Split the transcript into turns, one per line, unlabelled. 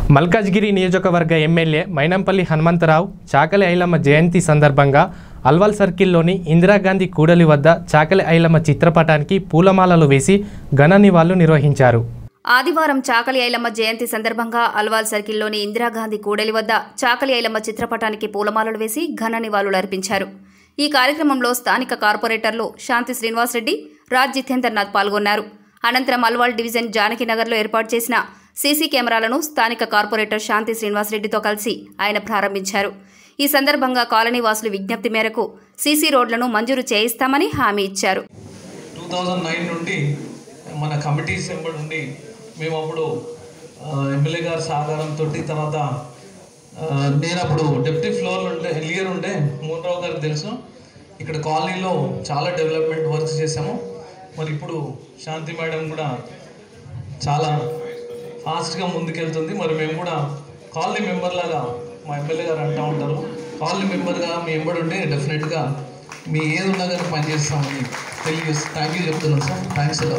మల్కాజ్గిరి నియోజకవర్గ ఎమ్మెల్యే మైనంపల్లి హనుమంతరావు చాకలి ఐలమ్మ జయంతి సందర్భంగా అల్వాల్ సర్కిల్లోని ఇందిరాగాంధీ కూడలి వద్ద చాకలి ఐలమ్మ చిత్రపటానికి పూలమాలలు వేసి ఘన నివాళులు నిర్వహించారు
ఆదివారం చాకలి ఐలమ్మ జయంతి సందర్భంగా అల్వాల్ సర్కిల్లోని ఇందిరాగాంధీ కూడలి వద్ద చాకలి ఐలమ్మ చిత్రపటానికి పూలమాలలు వేసి ఘన నివాళులు అర్పించారు ఈ కార్యక్రమంలో స్థానిక కార్పొరేటర్లు శాంతి శ్రీనివాసరెడ్డి రాజ్ జితేందర్నాథ్ పాల్గొన్నారు అనంతరం అల్వాల్ డివిజన్ జానకినగర్లో ఏర్పాటు చేసిన సీసీ కెమెరాలను స్థానిక కార్పొరేటర్ శాంతి శ్రీనివాసరెడ్డితో కలిసి ఆయన ప్రారంభించారు ఈ సందర్భంగా కాలనీ వాసుల విజ్ఞప్తి మేరకు సీసీ రోడ్లను మంజూరు చేయిస్తామని హామీ ఇచ్చారు
టూ థౌజండ్ నైన్ నుండి మన కమిటీస్ ఎంబడి ఉండి మేము అప్పుడు ఆ, ఎమ్మెల్యే గారి సహకారంతో తర్వాత ఆ, నేను అప్పుడు డెప్యూటీ ఫ్లోర్లో ఉండే లీడర్ ఉండే మోహన్రావు గారికి తెలుసు ఇక్కడ కాలనీలో చాలా డెవలప్మెంట్ వర్క్స్ చేసాము మరి ఇప్పుడు శాంతి మేడం కూడా చాలా ఫాస్ట్గా ముందుకెళ్తుంది మరి మేము కూడా కాలనీ మెంబర్ లాగా మా ఎమ్మెల్యే గారు అంటూ ఉంటారు కాలనీ మెంబర్గా మీ ఎంబడి ఉంటే డెఫినెట్గా మీ ఏది ఉన్నా కానీ పనిచేస్తామని తెలియజేస్తాం థ్యాంక్ యూ చెప్తున్నాను సార్ థ్యాంక్స్